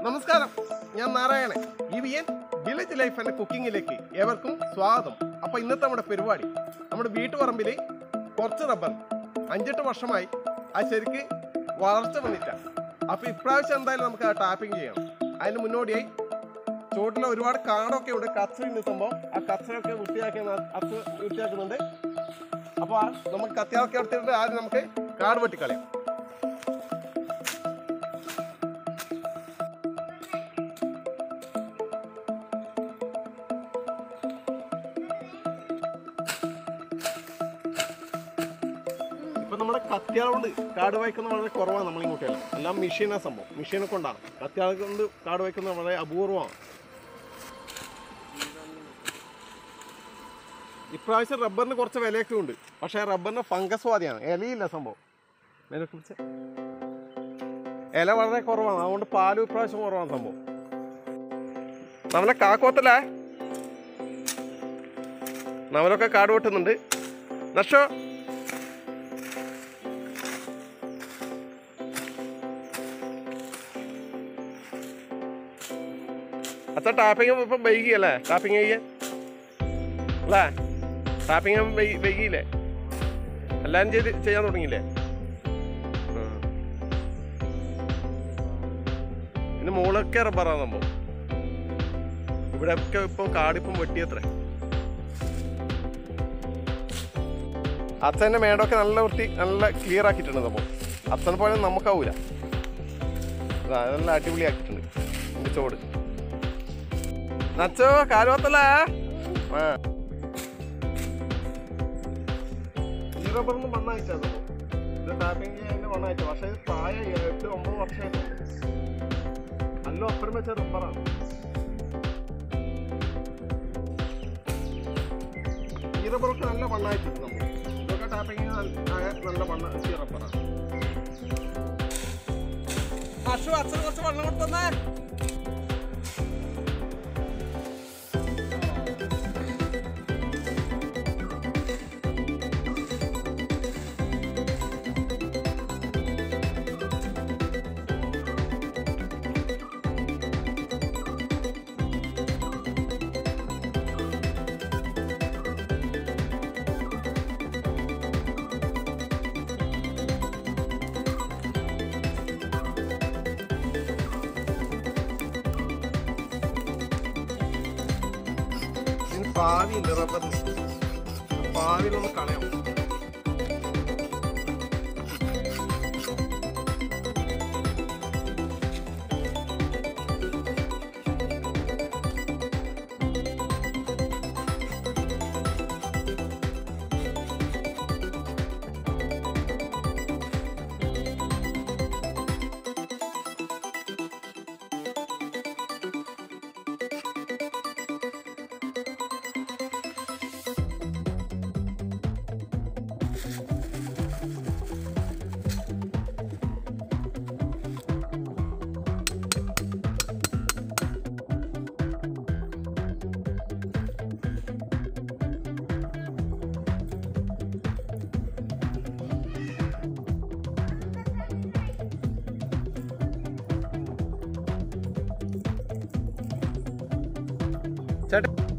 നമസ്കാരം ഞാൻ Narayanan E V N village life and കുക്കിങ്ങിലേക്ക് ഏവർക്കും സ്വാഗതം അപ്പോൾ ഇന്നത്തെ നമ്മുടെ പരിപാടി നമ്മുടെ വീട്ടുപറമ്പിൽ കുറച്ച് റബ്ബർ അഞ്ചെട്ട് വർഷമായി ആ ശരിക്ക് വളർച്ച വന്നിട്ട അപ്പോൾ ഇപ്രാവശ്യം എന്തായാലും നമുക്ക് ആ ടാപ്പിംഗ് ചെയ്യണം അതിന് മുന്നോടിയായി ചുവട്ടിൽ ഒരുപാട് കാടൊക്കെ ഉണ്ട് കച്ചറി നിൽക്കുമ്പോൾ ആ കച്ചറയൊക്കെ വൃത്തിയാക്കി അത്ത് വൃത്തിയാക്കുന്നുണ്ട് അപ്പോൾ നമുക്ക് കത്തിയാളൊക്കെ എടുത്തിട്ട് ആദ്യം നമുക്ക് കാട് വെട്ടിക്കളയാം ഇപ്പൊ നമ്മുടെ കത്തിയാൾ കൊണ്ട് കാട് വായിക്കുന്നത് വളരെ കുറവാണ് നമ്മൾ ഇങ്ങോട്ടെല്ലാം എല്ലാം മെഷീനാ സംഭവം മെഷീനെ കൊണ്ടാണ് കത്തിയാൾ കൊണ്ട് കാട് വായിക്കുന്നത് വളരെ അപൂർവമാണ് ഇപ്രാവശ്യം റബ്ബറിന് കുറച്ച് വിലയൊക്കെ ഉണ്ട് പക്ഷേ റബ്ബറിന് ഫംഗസ് ബാധയാണ് ഇലയില്ല സംഭവം മേലെ പിടിച്ച ഇല വളരെ കുറവാണ് അതുകൊണ്ട് പാലും ഇപ്രാവശ്യം കുറവാണ് സംഭവം നമ്മളെ കാക്കോത്തല്ലേ നമ്മളൊക്കെ കാട് വെട്ടുന്നുണ്ട് നഷോ അച്ഛാ ടാപ്പിംഗ് ഇപ്പം വൈകിയല്ലേ ടാപ്പിംഗ് ചെയ്യാൻ അല്ലേ ടാപ്പിംഗ് വൈകിയില്ലേ എല്ലാവരും ചെയ്ത് ചെയ്യാൻ തുടങ്ങിയില്ലേ ഉം. പിന്നെ മുകളൊക്കെ റബ്ബറാണ് സംഭവം ഇവിടെയൊക്കെ ഇപ്പം കാടിപ്പം വെട്ടിയത്രേ അച്ഛൻ്റെ മേടൊക്കെ നല്ല വൃത്തി നല്ല ക്ലിയർ ആക്കിയിട്ടുണ്ട് സംഭവം അച്ഛനെ പോലെ നമുക്കാവൂല അതാ, നല്ല അടിപൊളിയാക്കിയിട്ടുണ്ട് എൻ്റെ ചോട് നച്ചോ കാലുവത്തല്ലേ ആ ഈ റബ്ബറിന് മണ്ണയച്ചാ സംഭവം ഇത് ടാപ്പിംഗ് ചെയ്യാൻ മണ്ണയച്ച പക്ഷേ ഇത് പ്രായം എട്ട് ഒമ്പത് വർഷമായിട്ടുണ്ട് നല്ല ഒപ്പരം വെച്ച റബ്ബറാണ് ഈ റബ്ബറൊക്കെ നല്ല മണ്ണായിട്ടുണ്ട് നമ്മൾ ഇതൊക്കെ ടാപ്പിംഗ് നല്ല മണ്ണ ഈ റബ്ബറാണ് അശു അച്ഛൻ കുറച്ച് വെള്ളം കൊടുത്തന്നേ ഇതിന് പാവിയില്ല റബ്ബറിന് പാവിലൊന്ന് കളയാം ചേട്ടാ